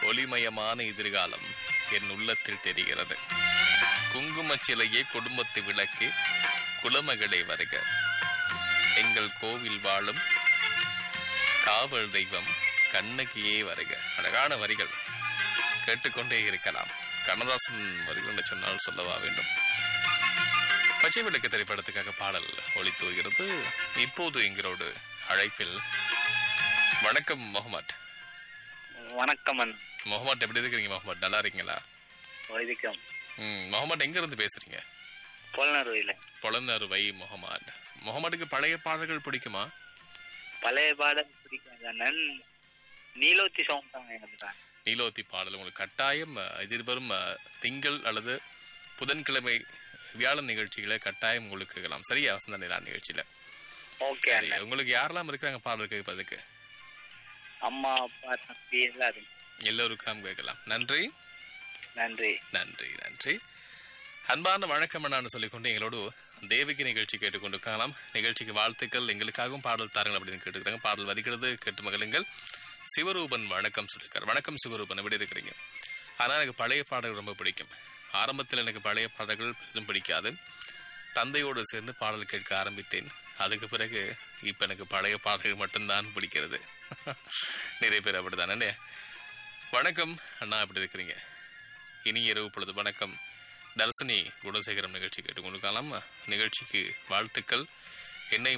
ஒளிமயமான எதிர்காலம் என் உள்ளத்தில் தெரிகிறது குங்குமச் சிலையே குடும்பத்து விளக்கு குலமகளே வருக எங்கள் கோவில் வாழும் காவல் தெய்வம் கண்ணகியே வருக அழகான வரிகள் கேட்டுக்கொண்டே இருக்கலாம் கண்ணதாசன் வரிகள் என்று சொன்னால் சொல்லவா வேண்டும் பச்சை விளக்கு திரைப்படத்துக்காக பாடல் ஒளித்துவகிறது இப்போது எங்களோடு அழைப்பில் வணக்கம் முகமட் வணக்கம் அண்ணா முகமட் எப்படி இருக்கிறீங்க முகமட் நல்லா இருக்கீங்களா வணக்கம் ம் முகமட் எங்க இருந்து பேசுறீங்க புலனறுவையில் பொலன்னறுவை முகமட் முகமதுக்கு பழைய பாடல்கள் பிடிக்குமா பழைய பாடல் பிடிக்காது அண்ணன் நீலோத்தி சாங் தான் எனக்கு தான் நீலோத்தி பாடல் உங்களுக்கு கட்டாயம் அஹ், எதிர்வரும் அஹ், திங்கள் அல்லது புதன்கிழமை வியாழன் நிகழ்ச்சிகளை கட்டாயம் உங்களுக்கு கேட்கலாம் சரியா வசந்த நிலா நிகழ்ச்சியில ஓகே சரி, அண்ணன் உங்களுக்கு யாரெல்லாம் இருக்கிறாங்க பாடல் கேட்பதுக்கு அம்மா அப்பா தம்பி எல்லாரும் எல்லோருக்கும் கேட்கலாம் நன்றி நன்றி நன்றி நன்றி அன்பான வணக்கம் நான் சொல்லிக்கொண்டு எங்களோடு தேவிக்கு நிகழ்ச்சி கேட்டுக்கொண்டிருக்கலாம் நிகழ்ச்சிக்கு வாழ்த்துக்கள் எங்களுக்காகவும் பாடல் தாருங்கள் அப்படின்னு கேட்டுக்கிறாங்க பாடல் வருகிறது கேட்டு மகளுங்கள் சிவரூபன் வணக்கம் சொல்லியிருக்காரு வணக்கம் சிவரூபன் எப்படி இருக்கிறீங்க ஆனால் எனக்கு பழைய பாடல்கள் ரொம்ப பிடிக்கும் ஆரம்பத்தில் எனக்கு பழைய பாடல்கள் பெரிதும் பிடிக்காது தந்தையோடு சேர்ந்து பாடல் கேட்க ஆரம்பித்தேன் அதுக்கு பிறகு இப்போ எனக்கு பழைய பாடல்கள் மட்டும்தான் பிடிக்கிறது நிறைய பேர் அப்படித்தானே வணக்கம் அண்ணா எப்படி இருக்கிறீங்க இனி இரவு பொழுது வணக்கம் தர்சினி குணசேகரம் நிகழ்ச்சி கேட்டுக்கொண்டிருக்கலாம் நிகழ்ச்சிக்கு வாழ்த்துக்கள் என்னை